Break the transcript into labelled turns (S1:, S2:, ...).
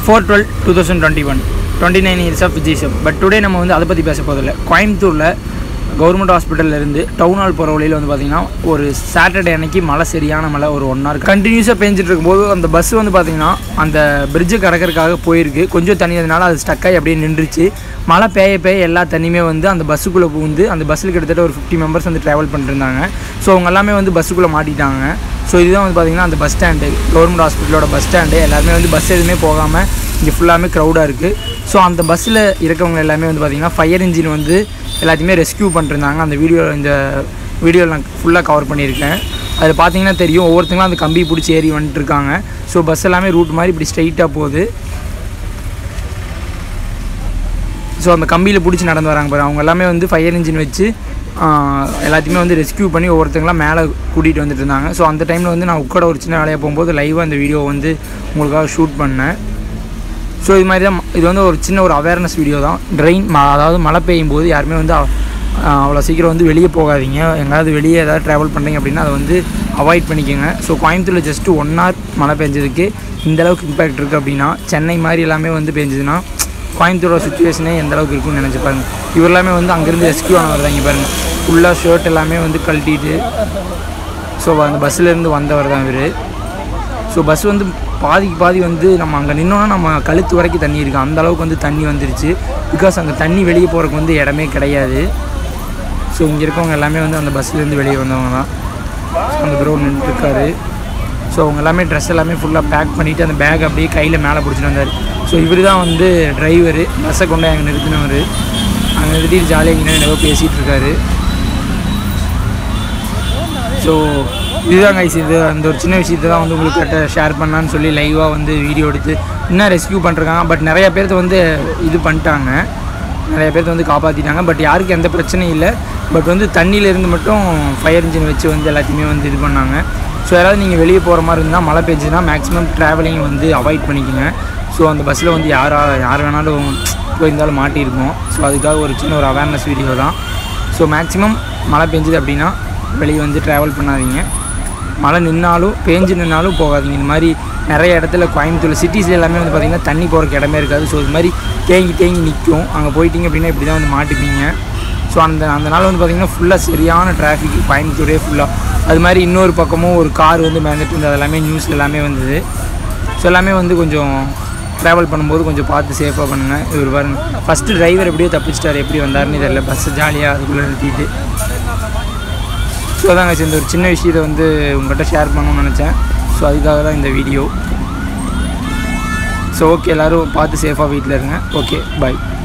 S1: four twelve two thousand twenty one twenty nine years of Vijay sir but today நம்ம வந்து அதை பற்றி பேச போதில்லை கோயம்புத்தூரில் கவர்மெண்ட் ஹாஸ்பிட்டல்ல இருந்து டவுன் ஹால் போகிற வழியில் வந்து பார்த்திங்கன்னா ஒரு சாட்டர்டே அன்னைக்கு மழை சரியான மழை ஒரு ஒன் ஹவர் கண்டினியூஸாக பெஞ்சிட்டு இருக்கும்போது அந்த பஸ் வந்து பார்த்திங்கன்னா அந்த பிரிட்ஜை கடக்கிறதுக்காக போயிருக்கு கொஞ்சம் தண்ணி அதனால அது ஸ்டக் ஆகி அப்படியே நின்றுச்சு மழை பெய்ய பெய்ய எல்லா தண்ணியுமே வந்து அந்த பஸ்ஸுக்குள்ளே புகுந்து அந்த பஸ்ஸில் கிட்டத்தட்ட ஒரு ஃபிஃப்டி மெம்பர்ஸ் வந்து ட்ராவல் பண்ணிருந்தாங்க ஸோ அவங்க எல்லாமே வந்து பஸ்ஸுக்குள்ளே மாட்டிட்டாங்க ஸோ இதுதான் வந்து பார்த்திங்கன்னா அந்த பஸ் ஸ்டாண்டு கவர்மெண்ட் ஹாஸ்பிட்டலோட பஸ் ஸ்டாண்டு எல்லாருமே வந்து பஸ் எதுவுமே போகாமல் இங்கே ஃபுல்லாமே க்ரௌடாக இருக்குது ஸோ அந்த பஸ்ஸில் இருக்கவங்க எல்லாமே வந்து பார்த்திங்கன்னா ஃபயர் இன்ஜின் வந்து எல்லாத்தையுமே ரெஸ்க்யூ பண்ணிருந்தாங்க அந்த வீடியோ இந்த வீடியோவில் நான் ஃபுல்லாக கவர் பண்ணியிருக்கேன் அதில் பார்த்தீங்கன்னா தெரியும் ஒவ்வொருத்தங்களும் அந்த கம்பி பிடிச்சி ஏறி வந்துட்டு இருக்காங்க ஸோ பஸ் எல்லாமே ரூட் மாதிரி இப்படி ஸ்ட்ரைட்டாக போகுது ஸோ அந்த கம்பியில் பிடிச்சி நடந்து வராங்க பாரு அவங்க எல்லாமே வந்து ஃபயர் இன்ஜின் வச்சு ஆஹ், எல்லாத்தையுமே வந்து ரெஸ்க்யூ பண்ணி ஒவ்வொருத்தங்களாம் மேலே கூட்டிகிட்டு வந்துட்டு இருந்தாங்க ஸோ அந்த டைமில் வந்து நான் உட்காட ஒரு சின்ன வேலையாக போகும்போது லைவாக அந்த வீடியோ வந்து உங்களுக்காக ஷூட் பண்ணேன் ஸோ இது மாதிரி தான் இது வந்து ஒரு சின்ன ஒரு அவேர்னஸ் வீடியோ தான் ட்ரெயின் அதாவது மழை பெய்யும் போது யாருமே வந்து அவ- ஆஹ் அவ்வளோ சீக்கிரம் வந்து வெளியே போகாதீங்க எங்கேயாவது வெளியே ஏதாவது ட்ராவல் பண்ணுறீங்க அப்படின்னா அதை வந்து அவாய்ட் பண்ணிக்கோங்க ஸோ கோயம்புத்தூரில் ஜஸ்ட்டு ஒன் ஹவர் மழை பெஞ்சதுக்கு இந்த அளவுக்கு இம்பேக்ட் இருக்குது அப்படின்னா சென்னை மாதிரி எல்லாமே வந்து பெஞ்சதுன்னா கோயம்புத்தூரோட சுச்சுவேஷனே எந்த அளவுக்கு இருக்கும்னு நினச்சி பாருங்க இவர் எல்லாமே வந்து அங்கேருந்து ரெஸ்க்யூ ஆனவர் தான் இங்கே பாருங்கள் ஃபுல்லாக ஷர்ட் எல்லாமே வந்து கழட்டிட்டு ஸோ அந்த பஸ்ஸிலேருந்து வந்தவர் தான் இவர் ஸோ பஸ் வந்து பாதிக்கு பாதி வந்து நம்ம அங்கே நின்னோன்னா நம்ம கழுத்து வரைக்கும் தண்ணி இருக்குது அந்த அளவுக்கு வந்து தண்ணி வந்துருச்சு பிகாஸ் அங்கே தண்ணி வெளியே போகிறதுக்கு வந்து இடமே கிடையாது ஸோ இங்கே இருக்கவங்க எல்லாமே வந்து அந்த பஸ்லேருந்து வெளியே வந்தவங்க தான் அந்த ப்ரோ நின்றுருக்காரு ஸோ அவங்க எல்லாமே ட்ரெஸ் எல்லாமே ஃபுல்லாக பேக் பண்ணிவிட்டு அந்த பேக் அப்படியே கையில் மேலே பிடிச்சிட்டு வந்தார் ஸோ இவர் தான் வந்து டிரைவரு பஸ்ஸை கொண்டு அங்கே நிறுத்தினவர் அங்கே நிறுத்திட்டு ஜாலியாக இங்கே ஏதோ பேசிகிட்டு இருக்காரு ஸோ இதுதான் கைஸ் இது அந்த ஒரு சின்ன விஷயத்தை தான் வந்து உங்களுக்கு ஷேர் பண்ணான்னு சொல்லி லைவாக வந்து வீடியோ எடுத்து இன்னும் ரெஸ்க்யூ பண்ணிருக்காங்க பட் நிறைய பேர்த்த வந்து இது பண்ணிட்டாங்க நிறைய பேர்த்த வந்து காப்பாற்றிட்டாங்க பட் யாருக்கு எந்த பிரச்சனையும் இல்லை பட் வந்து தண்ணியிலேருந்து மட்டும் ஃபயர் இன்ஜின் வச்சு வந்து எல்லாத்தையுமே வந்து இது பண்ணாங்க ஸோ யாராவது நீங்கள் வெளியே போகிற மாதிரி இருந்தால் மழை பெஞ்சுன்னா மேக்ஸிமம் ட்ராவலிங் வந்து அவாய்ட் பண்ணிக்கோங்க ஸோ அந்த பஸ்ஸில் வந்து யாரா யார் வேணாலும் போயிருந்தாலும் மாட்டியிருக்கோம் ஸோ அதுக்காக ஒரு சின்ன ஒரு அவேர்னஸ் வீடியோ தான் ஸோ மேக்ஸிமம் மழை பெஞ்சுது அப்படின்னா வெளியே வந்து ட்ராவல் பண்ணாதீங்க மழை நின்னாலும் பேஞ்சு நின்னாலும் போகாதீங்க இந்த மாதிரி நிறைய இடத்துல கோயம்புத்தூர் சிட்டிஸில் எல்லாமே வந்து பார்த்திங்கன்னா தண்ணி போகிறக்கு இடமே இருக்காது ஸோ இது மாதிரி தேங்கி தேங்கி நிற்கும் அங்கே போயிட்டீங்க அப்படின்னா இப்படி தான் வந்து மாட்டிப்பீங்க ஸோ அந்த அந்த நாள் வந்து பார்த்திங்கன்னா ஃபுல்லாக சரியான டிராஃபிக் கோயம்புத்தூரே ஃபுல்லாக அது மாதிரி இன்னொரு பக்கமும் ஒரு கார் வந்து மேந்துட்டு இருந்தது அது எல்லாமே நியூஸ் எல்லாமே வந்தது ஸோ எல்லாமே வந்து கொஞ்சம் ட்ராவல் பண்ணும்போது கொஞ்சம் பார்த்து சேஃபாக பண்ணுங்கள் இவர் பாருங்க ஃபஸ்ட்டு டிரைவர் எப்படியோ தப்பிச்சிட்டார் எப்படி வந்தாருன்னு தெரியல பஸ்ஸு ஜாலியாக அதுக்குள்ளே நிறுத்திட்டு ஸோ அதாங்க இந்த ஒரு சின்ன விஷயத்தை வந்து உங்கள்கிட்ட ஷேர் பண்ணணும்னு நினச்சேன் ஸோ அதுக்காக தான் இந்த வீடியோ ஸோ ஓகே எல்லோரும் பார்த்து சேஃபாக வீட்டில் இருங்க ஓகே பை